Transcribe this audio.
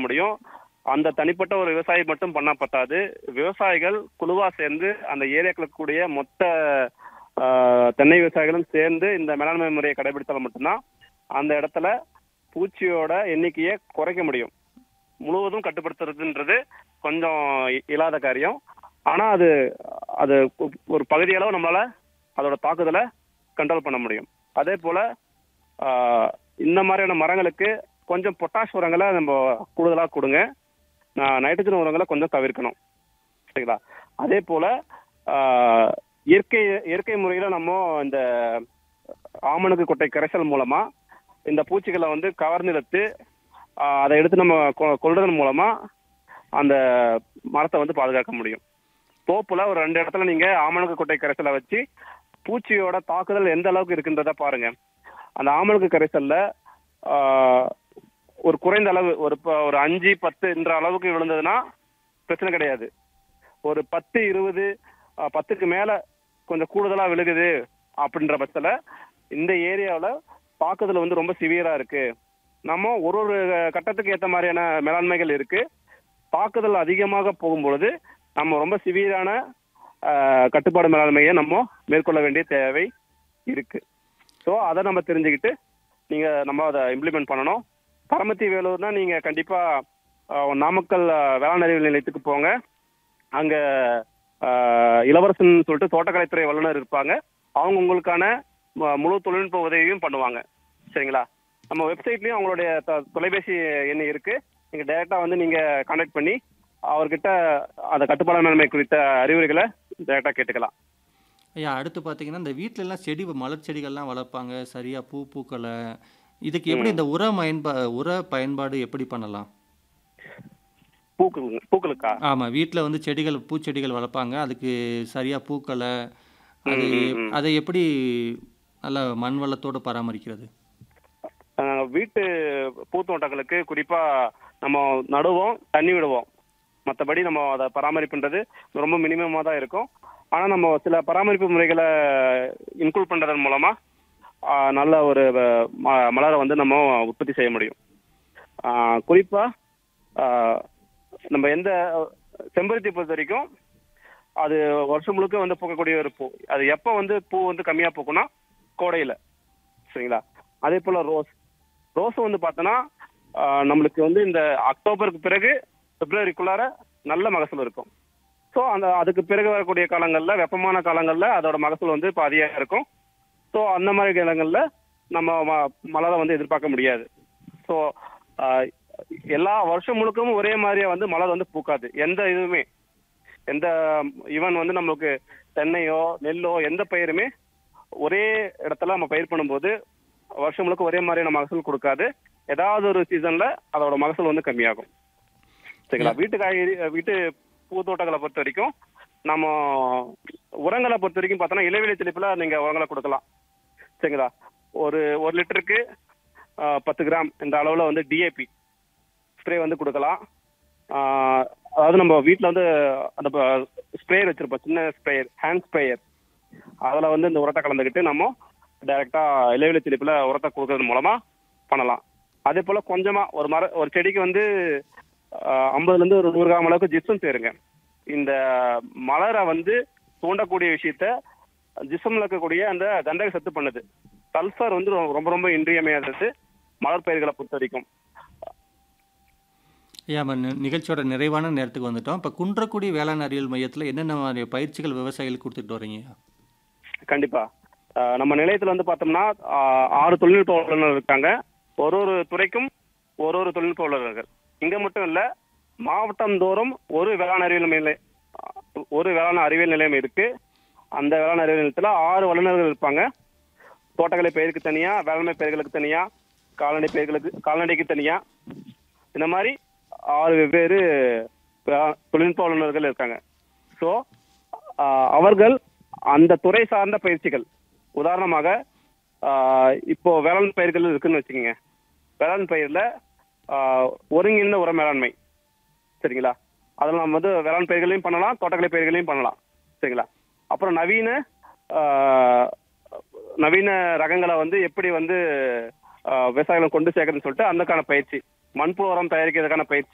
முடியும் அந்த தனிப்பட்ட ஒரு விவசாயி மட்டும் பண்ணா பத்தாது விவசாயிகள் குழுவா சேர்ந்து அந்த ஏரியாக்களுக்கு கூடிய மொத்த ஆஹ், தென்னை விவசாயிகளும் சேர்ந்து இந்த மேலாண்மை முறையை கடைபிடித்தால் மட்டும்தான் அந்த இடத்துல பூச்சியோட எண்ணிக்கையை குறைக்க முடியும் முழுவதும் கட்டுப்படுத்துறதுன்றது கொஞ்சம் இ- இயலாத காரியம் ஆனா அது அது ஒ- ஒரு பகுதியளவு நம்மளால அதோட தாக்குதலை கண்ட்ரோல் பண்ண முடியும் அதே போல ஆஹ், இந்த மாதிரியான மரங்களுக்கு கொஞ்சம் பொட்டாஷ் உரங்களை நம்ம கூடுதலாக கொடுங்க நான் நைட்ரஜன் உரங்களை கொஞ்சம் தவிர்க்கணும் சரிங்களா அதே போல ஆஹ், இயற்கை இயற்கை முறையில நம்ம இந்த ஆமணக்கு கொட்டை கரைசல் மூலமா இந்த பூச்சிகளை வந்து கவர்ந்தெடுத்து ஆஹ், அதை எடுத்து நம்ம கொ- கொல்றதன் மூலமா அந்த மரத்தை வந்து பாதுகாக்க முடியும் தோப்புல ஒரு ரெண்டு இடத்துல நீங்க ஆமணக்கு கொட்டை கரைசலை வச்சு பூச்சியோட தாக்குதல் எந்த அளவுக்கு இருக்குன்றத பாருங்க அந்த ஆமணக்கு கரைசல்ல ஆஹ், ஒரு குறைந்த அளவு ஒரு ப- ஒரு அஞ்சு பத்துன்ற அளவுக்கு விழுந்ததுன்னா பிரச்சனை கிடையாது ஒரு பத்து இருபது ஆஹ், பத்துக்கு மேல கொஞ்சம் கூடுதலா விழுகுது அப்படின்ற பட்சத்துல இந்த ஏரியாவுல தாக்குதல் வந்து ரொம்ப சிவியரா இருக்கு நம்ம ஒரு ஒரு கட்டத்துக்கு ஏத்த மாதிரியான மேலாண்மைகள் இருக்கு தாக்குதல் அதிகமாக போகும்பொழுது நம்ம ரொம்ப சிவியரான ஆஹ், கட்டுப்பாடு மேலாண்மையை நம்ம மேற்கொள்ள வேண்டிய தேவை இருக்கு ஸோ அதை நம்ம தெரிஞ்சுக்கிட்டு நீங்க நம்ம அதை இம்ப்ளிமெண்ட் பண்ணணும் பரமத்தி வேலூர்னா நீங்க கண்டிப்பா ஆஹ், நாமக்கல் ஆஹ், வேளாண் அறிவியல் நிலையத்துக்கு போங்க அங்க ஆஹ், இளவரசன் சொல்லிட்டு தோட்டக்கலைத்துறை வல்லுநர் இருப்பாங்க அவங்க உங்களுக்கான ம- முழு தொழில்நுட்ப உதவியும் பண்ணுவாங்க சரிங்களா நம்ம வெப்சைட்லயும் அவங்களுடைய த- தொலைபேசி எண் இருக்கு நீங்க டைரக்டா வந்து நீங்க கான்டாக்ட் பண்ணி அவர்கிட்ட அந்த கட்டுப்பாடு மேலாண்மை குறித்த அறிவுரைகளை டைரக்டா கேட்டுக்கலாம் ஐயா அடுத்து பார்த்தீங்கன்னா இந்த வீட்ல எல்லாம் செடி மலர் செடிகள்லாம் வளர்ப்பாங்க சரியா பூ பூக்கலை இதுக்கு எப்படி இந்த உர பயன்பா உர பயன்பாடு எப்படி பண்ணலாம் பூக்கள் பூக்களுக்கா ஆமா வீட்ல வந்து செடிகள் பூச்செடிகள் வளர்ப்பாங்க அதுக்கு சரியா பூக்கலை அது ம், ம், ம். அதை எப்படி நல்ல மண் வளத்தோட பராமரிக்கிறது ஆஹ் வீட்டு பூத்தோட்டங்களுக்கு குறிப்பா நம்ம நடுவோம் தண்ணி விடுவோம் மற்றபடி நம்ம அதை பராமரிப்புன்றது ரொம்ப மினிமமாக தான் இருக்கும் ஆனால் நம்ம சில பராமரிப்பு முறைகளை இன்க்ளூட் பண்ணுறதன் மூலமா ஆஹ் நல்ல ஒரு அஹ், ம- மலரை வந்து நம்ம உற்பத்தி செய்ய முடியும் ஆஹ் குறிப்பா ஆஹ் நம்ம எந்த செம்பருத்தி பொறுத்த வரைக்கும் அது வருஷம் முழுக்க வந்து பூக்கக்கூடிய ஒரு பூ அது எப்போ வந்து பூ வந்து கம்மியா பூக்கும்னா கோடையில சரிங்களா அதே போல ரோஸ் ரோஸ் வந்து பார்த்தோன்னா ஆஹ் நம்மளுக்கு வந்து இந்த அக்டோபருக்கு பிறகு பிப்ரவரிக்குள்ளார நல்ல மகசூல் இருக்கும் ஸோ அந்த அதுக்கு பிறகு வரக்கூடிய காலங்களில் வெப்பமான காலங்களில் அதோட மகசூல் வந்து இப்போ அதிகம் இருக்கும் ஸோ அந்த மாதிரி காலங்களில் நம்ம ம- மலரை வந்து எதிர்பார்க்க முடியாது ஸோ எல்லா வருஷம் முழுக்கவும் ஒரே மாதிரியா வந்து மலர் வந்து பூக்காது எந்த இதுவுமே எந்த ஈவன் வந்து நம்மளுக்கு தென்னையோ நெல்லோ எந்த பயிருமே ஒரே இடத்துல நம்ம பயிர் பண்ணும்போது வருஷம் முழுக்க ஒரே மாதிரியான மகசூல் கொடுக்காது ஏதாவது ஒரு சீசன்ல அதோட மகசூல் வந்து கம்மியாகும் சரிங்களா வீட்டு காய்கறி வீட்டு பூத்தோட்டங்களை பொறுத்த வரைக்கும் நம்ம உரங்களை பொறுத்த வரைக்கும் பார்த்தோன்னா இளவேலி தெளிப்புல நீங்க உரங்களை கொடுக்கலாம் சரிங்களா ஒரு ஒரு லிட்டருக்கு ஆஹ், பத்து கிராம் என்ற அளவுல வந்து டிஏபி ஸ்ப்ரே வந்து கொடுக்கலாம் ஆஹ், அதாவது நம்ம வீட்டில் வந்து அந்த ஸ்ப்ரேயர் வச்சிருப்போம் சின்ன ஸ்ப்ரேயர் ஹேண்ட் ஸ்ப்ரேயர் அதில் வந்து இந்த உரத்தை கலந்துக்கிட்டு நம்ம டைரெக்டாக இலைவெளி தெளிப்பில் உரத்தை கொடுக்கறது மூலமாக பண்ணலாம் அதே போல் கொஞ்சமாக ஒரு மர ஒரு செடிக்கு வந்து ஆஹ், 50 ல இருந்து ஒரு நூறு கிராம் அளவுக்கு ஜிப்சம் சேருங்க இந்த மலரை வந்து தூண்டக்கூடிய விஷயத்த ஜிப்சம்ல இருக்கக்கூடிய அந்த கந்தக சத்து பண்ணுது சல்ஃபர் வந்து ரொம்ப- ரொம்ப ரொம்ப இன்றியமையாதது மலர் பயிர்களை பொறுத்த வரைக்கும் ஐயா நம்ம நி- நிகழ்ச்சியோட நிறைவான நேரத்துக்கு வந்துட்டோம் இப்போ குன்றக்குடி வேளாண் அறிவியல் மையத்தில் என்னென்ன மாதிரி பயிற்சிகள் விவசாயிகளுக்கு கொடுத்துட்டு வரீங்க கண்டிப்பா ஆஹ் நம்ம நிலையத்துல வந்து பார்த்தோம்னா ஆஹ் ஆறு தொழில்நுட்ப வல்லுநர் இருக்காங்க ஒரு ஒரு துறைக்கும் ஒரு ஒரு தொழில்நுட்ப வல்லுநர்கள் இங்க மட்டும் இல்ல மாவட்டம் தோறும் ஒரு வேளாண் அறிவியல் நிலையம் ஒரு வேளாண் அறிவியல் நிலையம் இருக்கு அந்த வேளாண் அறிவியல் நிலையத்துல ஆறு வல்லுநர்கள் இருப்பாங்க தோட்டக்கலை பயிருக்கு தனியா வேளாண்மை பயிர்களுக்கு தனியா கால்நடை பயிர்களுக்கு கால்நடைக்கு தனியா இந்த மாதிரி ஆறு வெவ்வேறு வே- தொழில்நுட்ப வல்லுநர்கள் இருக்காங்க ஸோ அவர்கள் அந்த துறை சார்ந்த பயிற்சிகள் உதாரணமாக ஆஹ் இப்போ வேளாண் பயிர்கள் இருக்குன்னு வச்சுக்கோங்க வேளாண் பயிர்ல ஆஹ் ஒருங்கிணைந்த உர மேலாண்மை சரிங்களா அதில் நம்ம வந்து வேளாண் பயிர்களையும் பண்ணலாம் தோட்டக்கலை பயிர்களையும் பண்ணலாம் சரிங்களா அப்புறம் நவீன ஆஹ் நவீன ரகங்களை வந்து எப்படி வந்து ஆஹ் விவசாயிகளை கொண்டு சேர்க்கறதுன்னு சொல்லிட்டு அதுக்கான பயிற்சி மண்புழு உரம் தயாரிக்கிறதுக்கான பயிற்சி